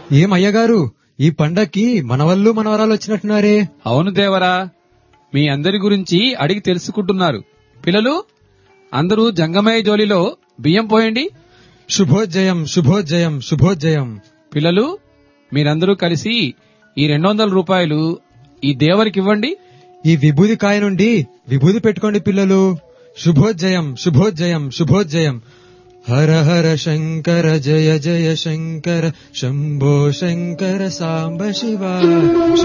ఏం అయ్యగారు ఈ పండక్కి మనవళ్ళు మనవరాలు వచ్చినట్టున్నారే అవును దేవరా మీ అందరి గురించి అడిగి తెలుసుకుంటున్నారు పిల్లలు అందరూ జంగమయ్య జోలిలో బియ్యం పోయండి శుభోజ్జయం శుభోజ్జయం శుభోజ్జయం పిల్లలు మీరందరూ కలిసి ఈ రెండు వందల రూపాయలు ఈ దేవరికి ఇవ్వండి ఈ విభూది కాయ నుండి విభూది పెట్టుకోండి పిల్లలు శుభోజ్జయం శుభోజ్జయం శుభోజ్జయం హర హర శంకర జయ జయ శంకర శంభో శంకర సాంబ శివ